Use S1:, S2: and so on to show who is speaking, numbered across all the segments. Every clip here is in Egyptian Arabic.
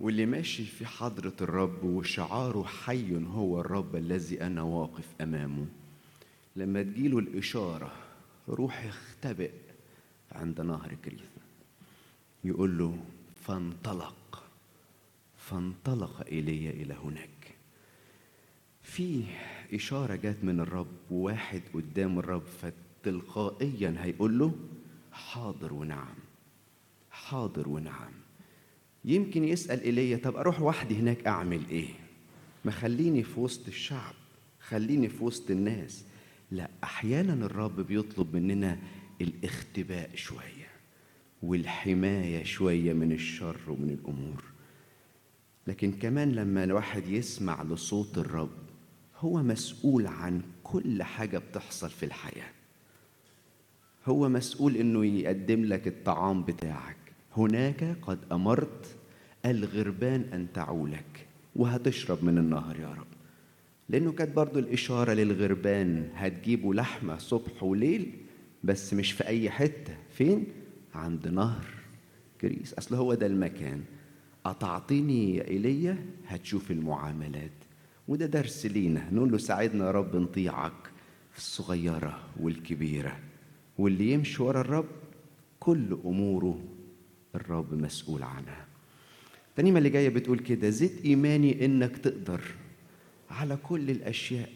S1: واللي ماشي في حضرة الرب وشعاره حي هو الرب الذي أنا واقف أمامه لما تجيله الإشارة روح اختبئ عند نهر كريثة يقول له فانطلق فانطلق إلي إلى هناك في إشارة جات من الرب وواحد قدام الرب فتلقائيا هيقول له حاضر ونعم حاضر ونعم يمكن يسأل إيليا طب أروح وحدي هناك أعمل إيه؟ ما خليني في وسط الشعب خليني في وسط الناس لا أحيانا الرب بيطلب مننا الاختباء شوية والحماية شوية من الشر ومن الأمور لكن كمان لما الواحد يسمع لصوت الرب هو مسؤول عن كل حاجة بتحصل في الحياة هو مسؤول انه يقدم لك الطعام بتاعك هناك قد امرت الغربان ان تعولك وهتشرب من النهر يا رب لانه كانت برضو الاشاره للغربان هتجيبوا لحمه صبح وليل بس مش في اي حته فين عند نهر كريس اصل هو ده المكان أطعتني يا إيليا هتشوف المعاملات وده درس لينا نقول له ساعدنا يا رب نطيعك في الصغيرة والكبيرة واللي يمشي ورا الرب كل أموره الرب مسؤول عنها الترنيمة اللي جاية بتقول كده زد إيماني إنك تقدر على كل الأشياء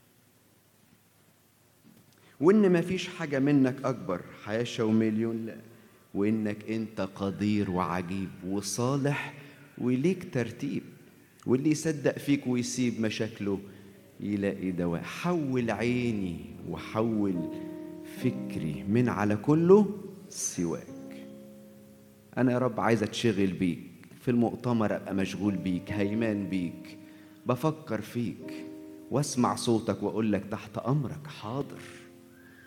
S1: وإن مفيش حاجة منك أكبر حاشا ومليون لا وإنك أنت قدير وعجيب وصالح وليك ترتيب واللي يصدق فيك ويسيب مشاكله يلاقي دواء حول عيني وحول فكري من على كله سواك أنا يا رب عايز أتشغل بيك في المؤتمر أبقى مشغول بيك هيمان بيك بفكر فيك واسمع صوتك وأقول لك تحت أمرك حاضر